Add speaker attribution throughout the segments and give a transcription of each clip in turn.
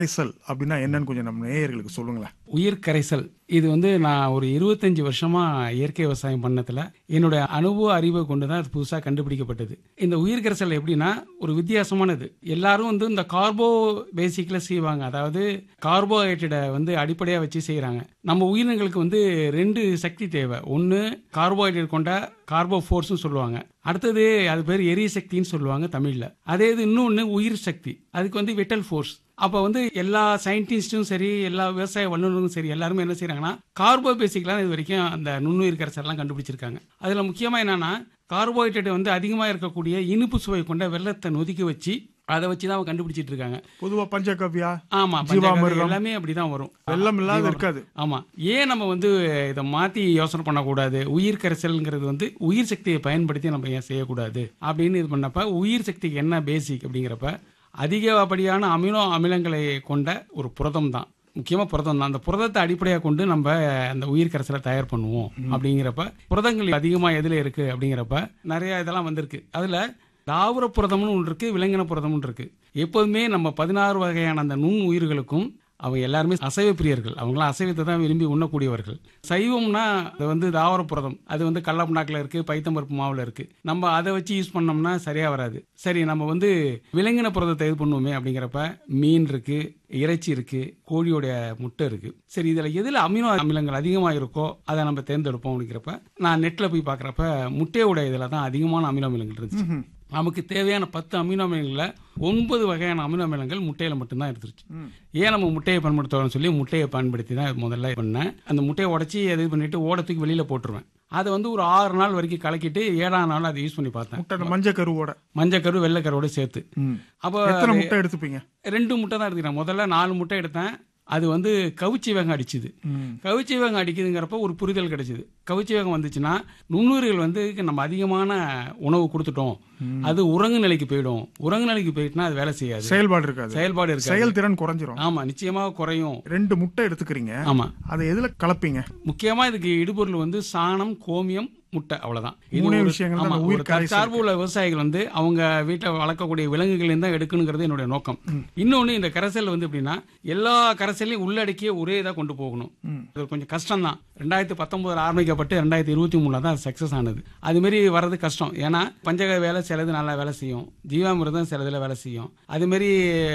Speaker 1: கரைசல் அப்படின்னா என்னன்னு கொஞ்சம் நம்ம நேயர்களுக்கு சொல்லுங்களேன்
Speaker 2: உயிர் கரைசல் இது வந்து நான் ஒரு இருபத்தஞ்சு வருஷமா இயற்கை விவசாயம் பண்ணதுல என்னுடைய அனுபவ அறிவை கொண்டு தான் அது புதுசாக கண்டுபிடிக்கப்பட்டது இந்த உயிர் கரைசல் எப்படின்னா ஒரு வித்தியாசமானது எல்லாரும் வந்து இந்த கார்போ பேசிக்ல செய்வாங்க அதாவது கார்போஹைட்ரேட்டை வந்து அடிப்படையாக வச்சு செய்கிறாங்க நம்ம உயிரினங்களுக்கு வந்து ரெண்டு சக்தி தேவை ஒன்று கார்போஹைட்ரேட் கொண்ட கார்போ ஃபோர்ஸ்னு சொல்லுவாங்க அடுத்தது அது பேர் எரி சக்தின்னு சொல்லுவாங்க தமிழில் அதே இது இன்னொன்று உயிர் சக்தி அதுக்கு வந்து விட்டல் ஃபோர்ஸ் அப்போ வந்து எல்லா சயின்டிஸ்ட்டும் சரி எல்லா விவசாய வல்லுநரும் சரி எல்லாருமே என்ன செய்றாங்கன்னா கார்போ பேசிக்லாம் இது வரைக்கும் அந்த நுண்ணுயிர் கரைசல்லாம் கண்டுபிடிச்சிருக்காங்க அதில் முக்கியமாக என்னன்னா கார்போஹைட்ரேட் வந்து அதிகமாக இருக்கக்கூடிய இனிப்பு சுவை கொண்ட வெள்ளத்தை நொதிக்க வச்சு அதை வச்சு தான் அவங்க கண்டுபிடிச்சிட்டு இருக்காங்க
Speaker 1: பொதுவா பஞ்சகவ்யா
Speaker 2: ஆமா
Speaker 1: ஜீவாமிர்தம்.
Speaker 2: பஞ்சகவ்யம் எல்லாமே அப்படிதான் வரும்
Speaker 1: வெள்ளம் இல்லாத
Speaker 2: ஜீவாமிர்தம்.
Speaker 1: இருக்காது
Speaker 2: ஆமா ஏன் நம்ம வந்து இதை மாத்தி யோசனை பண்ணக்கூடாது உயிர் கரைசல்ங்கிறது வந்து உயிர் சக்தியை பயன்படுத்தி நம்ம ஏன் செய்யக்கூடாது அப்படின்னு இது பண்ணப்ப உயிர் சக்திக்கு என்ன பேசிக் அப்படிங்கிறப்ப அதிகப்படியான அமினோ அமிலங்களை கொண்ட ஒரு புரதம் தான் முக்கியமா புரதம் தான் அந்த புரதத்தை அடிப்படையாக கொண்டு நம்ம அந்த உயிர் கரைசலை தயார் பண்ணுவோம் அப்படிங்கிறப்ப புரதங்கள் அதிகமாக எதுல இருக்கு அப்படிங்கிறப்ப நிறைய இதெல்லாம் வந்திருக்கு அதுல தாவர புரதம்னு ஒன்று இருக்கு விலங்கின புரதம்னு இருக்கு எப்போதுமே நம்ம பதினாறு வகையான அந்த நுண் உயிர்களுக்கும் அவங்க எல்லாருமே அசைவ பிரியர்கள் அவங்களாம் அசைவத்தை தான் விரும்பி உண்ணக்கூடியவர்கள் சைவம்னா அது வந்து தாவர புரதம் அது வந்து கடலப்புண்ணாக்கில் இருக்கு பைத்தம்பருப்பு மாவுல இருக்கு நம்ம அதை வச்சு யூஸ் பண்ணோம்னா சரியா வராது சரி நம்ம வந்து விலங்கின புரதத்தை இது பண்ணுவோமே அப்படிங்கிறப்ப மீன் இருக்கு இறைச்சி இருக்கு கோழியோட முட்டை இருக்கு சரி இதுல எதுல அமினோ அமிலங்கள் அதிகமாக இருக்கோ அதை நம்ம தேர்ந்தெடுப்போம் அப்படிங்கிறப்ப நான் நெட்ல போய் பார்க்குறப்ப முட்டையோட இதுல தான் அதிகமான அமினோ அமிலங்கள் இருந்துச்சு நமக்கு தேவையான பத்து அமினோ அமிலங்களில் ஒன்பது வகையான அமினோ அமிலங்கள் முட்டையில மட்டும்தான் இருந்துருச்சு ஏன் நம்ம முட்டையை பயன்படுத்துறோம்னு சொல்லி முட்டையை பயன்படுத்தி தான் முதல்ல பண்ணேன் அந்த முட்டையை உடச்சி அது இது பண்ணிட்டு ஓடத்துக்கு வெளியில போட்டுருவேன் அதை வந்து ஒரு ஆறு நாள் வரைக்கும் கலக்கிட்டு ஏழாம் நாள் அதை யூஸ் பண்ணி பார்த்தேன்
Speaker 1: முட்டை அந்த மஞ்சள் கருவோட
Speaker 2: மஞ்சக்கரு வெள்ளைக்கருவோட சேர்த்து
Speaker 1: ம்.
Speaker 2: அப்போ
Speaker 1: எத்தனை முட்டை எடுத்துப்பீங்க
Speaker 2: ரெண்டு முட்டை தான் எடுத்துக்கிறேன் முதல்ல நாலு முட்டை எடுத்தேன் அது வந்து கவுச்சி வேகம் அடிச்சுது
Speaker 1: ம்.
Speaker 2: கவுச்சி வேகம் அடிக்குதுங்கிறப்ப ஒரு புரிதல் கிடைச்சிது கவுச்சி வேகம் வந்துச்சுன்னா நுண்ணுயிர்கள் வந்து நம்ம அதிகமான உணவு கொடுத்துட்டோம் அது உறங்கு நிலைக்கு போயிடும் உறங்கு நிலைக்கு போயிட்டுனா அது வேலை செய்யாது
Speaker 1: செயல்பாடு இருக்காது
Speaker 2: செயல்பாடு இருக்காது
Speaker 1: செயல்திறன் குறைஞ்சிரும்
Speaker 2: ஆமா நிச்சயமாக குறையும்
Speaker 1: ரெண்டு முட்டை எடுத்துக்கிறீங்க
Speaker 2: ஆமா
Speaker 1: அதை எதுல கலப்பீங்க
Speaker 2: முக்கியமா இதுக்கு இடுபொருள் வந்து சாணம் கோமியம் முட்டை அவ்வளவுதான் இது
Speaker 1: மூணே
Speaker 2: ஒரு-
Speaker 1: விஷயங்கள் தான்
Speaker 2: ஆமா,
Speaker 1: அந்த உயிர்
Speaker 2: ஒரு தற்சார்பு உள்ள விவசாயிகள் வந்து அவங்க வீட்டில் வளர்க்கக்கூடிய விலங்குகள் தான் எடுக்கணுங்கிறது என்னுடைய நோக்கம் இன்னொன்னு இந்த கரைசல் வந்து எப்படின்னா எல்லா கரைசலையும் உள்ளடக்கிய ஒரே இதாக கொண்டு போகணும் அது கொஞ்சம் கஷ்டம் தான் ரெண்டாயிரத்தி பத்தொன்பதுல ஆரம்பிக்கப்பட்டு ரெண்டாயிரத்தி இருபத்தி மூணுல தான் சக்சஸ் ஆனது அது மாதிரி வர்றது கஷ்டம் ஏன்னா பஞ்சக வேலை சிலது நல்லா வேலை செய்யும் ஜீவாமிர்தம் சிலதுல வேலை செய்யும் அது மாதிரி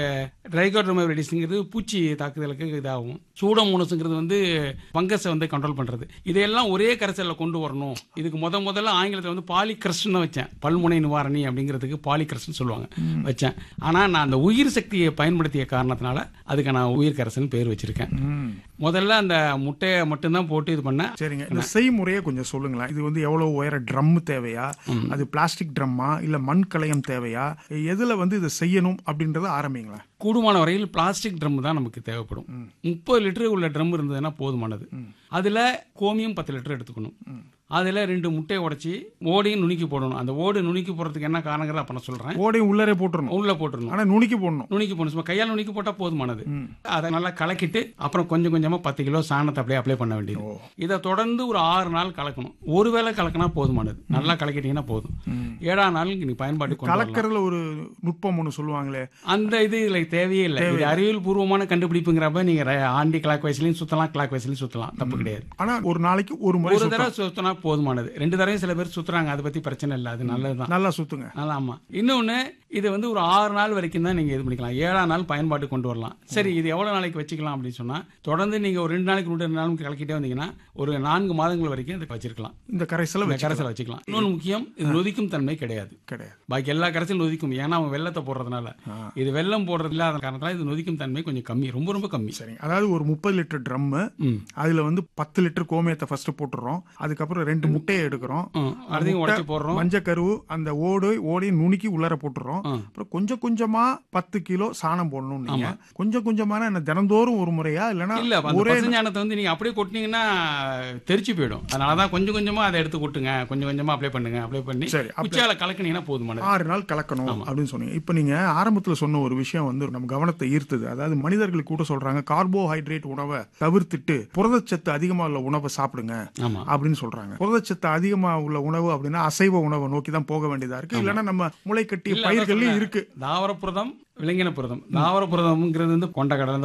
Speaker 2: ட்ரைகோட்ரோமைடிஸ்ங்கிறது பூச்சி தாக்குதலுக்கு இதாகும் சூடோமோனஸுங்கிறது வந்து ஃபங்கஸை வந்து கண்ட்ரோல் பண்றது இதையெல்லாம் ஒரே கரைசல்ல கொண்டு வரணும் இதுக்கு முத முதல்ல ஆங்கிலத்தில் வந்து பாலிகிரஸ்ட்னு வச்சேன் பல்முனை நிவாரணி அப்படிங்கிறதுக்கு பாலிகிரஸ்ட்னு சொல்லுவாங்க வச்சேன் ஆனா நான் அந்த உயிர் சக்தியை பயன்படுத்திய காரணத்தினால அதுக்கு நான் உயிர் கரைசல்னு பேர் வச்சிருக்கேன்
Speaker 1: ம்.
Speaker 2: முதல்ல அந்த முட்டையை மட்டும்தான் போட்டு இது பண்ணேன்
Speaker 1: சரிங்க இந்த செய்முறையை கொஞ்சம் சொல்லுங்களேன் இது வந்து எவ்வளவு உயர ட்ரம் தேவையா அது பிளாஸ்டிக் ட்ரம்மா இல்ல மண் கலயம் தேவையா எதுல வந்து இதை செய்யணும் அப்படின்றத ஆரம்பிங்களேன்
Speaker 2: கூடுமான வரையில் பிளாஸ்டிக் ட்ரம் தான் நமக்கு தேவைப்படும் முப்பது லிட்டர் உள்ள ட்ரம் இருந்ததுன்னா போதுமானது அதுல கோமியம் பத்து லிட்டர் எடுத்துக்கணும் அதுல ரெண்டு முட்டையை உடைச்சி ஓடையும் நுணுக்கி போடணும் அந்த ஓடு நுணுக்கி போடுறதுக்கு என்ன காரணங்கிறத அப்ப நான் சொல்றேன்
Speaker 1: ஓடையும் உள்ளரே போட்டுறணும்
Speaker 2: உள்ள போட்டுருணும்
Speaker 1: ஆனா நுணுக்கி போடணும்
Speaker 2: நுணுக்கி போடணும் சும்மா கையால் நுணுக்கி போட்டா போதுமானது அதை நல்லா கலக்கிட்டு அப்புறம் கொஞ்சம் கொஞ்சமா பத்து கிலோ சாணத்தை அப்படியே அப்ளை பண்ண வேண்டியது இதை தொடர்ந்து ஒரு ஆறு நாள் கலக்கணும் ஒருவேளை கலக்கினா போதுமானது நல்லா கலக்கிட்டீங்கன்னா போதும் ஏழாம் நாள் நீ பயன்பாட்டுக்கு கொண்டு வரலாம்.
Speaker 1: கலக்கறதுல ஒரு நுட்பம் ஒண்ணு சொல்லுவாங்களே
Speaker 2: அந்த இது இதுல தேவையே இல்லை இது அறிவியல் பூர்வமான கண்டுபிடிப்புங்கிறப்ப நீங்க ர- ஆண்டி கிளாக் வைஸ்லயும் சுத்தலாம் கிளாக் வைஸ்லயும் சுத்தலாம் தப்பு கிடையாது
Speaker 1: ஆனா ஒரு நாளைக்கு ஒரு முறை
Speaker 2: ஒரு
Speaker 1: சுத்தம்.
Speaker 2: தடவை சுத்தினா போதுமானது ரெண்டு தடவையும் சில பேர் சுத்துறாங்க அதை பத்தி பிரச்சனை இல்லை அது நல்லதுதான்
Speaker 1: நல்லா சுத்துங்க
Speaker 2: நல்லா ஆமா இன்னொன்னு இது வந்து ஒரு ஆறு நாள் வரைக்கும் தான் நீங்க இது பண்ணிக்கலாம் ஏழாம் நாள் பயன்பாட்டு கொண்டு வரலாம் சரி இது எவ்வளவு நாளைக்கு வச்சுக்கலாம் அப்படின்னு சொன்னா தொடர்ந்து நீங்க ஒரு ரெண்டு நாளைக்கு ரெண்டு நாளுக்கு கலக்கிட்டே வந்தீங்கன்னா ஒரு நான்கு மாதங்கள் வரைக்கும் இதை வச்சிருக்கலாம்
Speaker 1: இந்த கரைசலை
Speaker 2: இந்த
Speaker 1: வச்சு
Speaker 2: கரைசலை வச்சுக்கலாம் இன்னொன்று முக்கியம் இது நொதிக்கும் தன்மை கிடையாது
Speaker 1: கிடையாது
Speaker 2: பாக்கி எல்லா கரைசலும் நொதிக்கும் ஏன்னா அவன் வெள்ளத்தை போடுறதுனால இது வெள்ளம் போடுறது இல்லாத காரணத்தால இது நொதிக்கும் தன்மை கொஞ்சம் கம்மி ரொம்ப ரொம்ப கம்மி
Speaker 1: சரிங்க அதாவது ஒரு முப்பது லிட்டர் ட்ரம்
Speaker 2: ம்.
Speaker 1: அதுல வந்து பத்து லிட்டர் கோமியத்தை ஃபர்ஸ்ட் போட்டுறோம் அதுக்கப்புறம் ரெண்டு முட்டையை எடுக்கிறோம்
Speaker 2: ம், அதையும் உடச்சி போடுறோம்
Speaker 1: மஞ்சள் கருவு அந்த ஓடு ஓடையும் நுணுக்கி உள்ளர போட்டுறோம்
Speaker 2: ஆ.
Speaker 1: அப்புறம் கொஞ்சம் கொஞ்சமா பத்து கிலோ சாணம் போடணும் நீங்க கொஞ்சம் கொஞ்சமான என்ன தினந்தோறும் ஒரு முறையா இல்லைன்னா
Speaker 2: இல்ல அந்த
Speaker 1: ஒரே
Speaker 2: பசுஞ்சாணத்தை வந்து நீங்க அப்படியே கொட்டினீங்கன்னா தெரிச்சு போயிடும் அதனாலதான் கொஞ்சம் கொஞ்சமா அதை எடுத்து கொட்டுங்க கொஞ்சம் கொஞ்சமா அப்ளை பண்ணுங்க அப்ளை பண்ணி
Speaker 1: சரி, apply-
Speaker 2: குச்சியால கலக்குனீங்கன்னா போதுமானது
Speaker 1: ஆறு நாள் கலக்கணும் அப்படின்னு சொன்னீங்க இப்போ நீங்க ஆரம்பத்துல சொன்ன ஒரு விஷயம் வந்து நம்ம கவனத்தை ஈர்த்தது அதாவது மனிதர்கள் கூட சொல்றாங்க கார்போஹைட்ரேட் உணவை தவிர்த்துட்டு புரதச்சத்து அதிகமா உள்ள உணவை சாப்பிடுங்க
Speaker 2: ஆமா
Speaker 1: அப்படின்னு சொல்றாங்க புரதச்சத்து அதிகமா உள்ள உணவு அப்படின்னா அசைவ உணவை நோக்கி தான் போக வேண்டியதா இருக்கு இல்லைன்னா நம்ம முளைக்கட்டிய
Speaker 2: இல்ல, அதான்
Speaker 1: பயிர்கள்லயும்
Speaker 2: சொன்னேன்.
Speaker 1: இருக்கு
Speaker 2: தாவர புரதம் விலங்கின புரதம் தாவர புரதம்ங்கிறது வந்து கொண்ட கடலை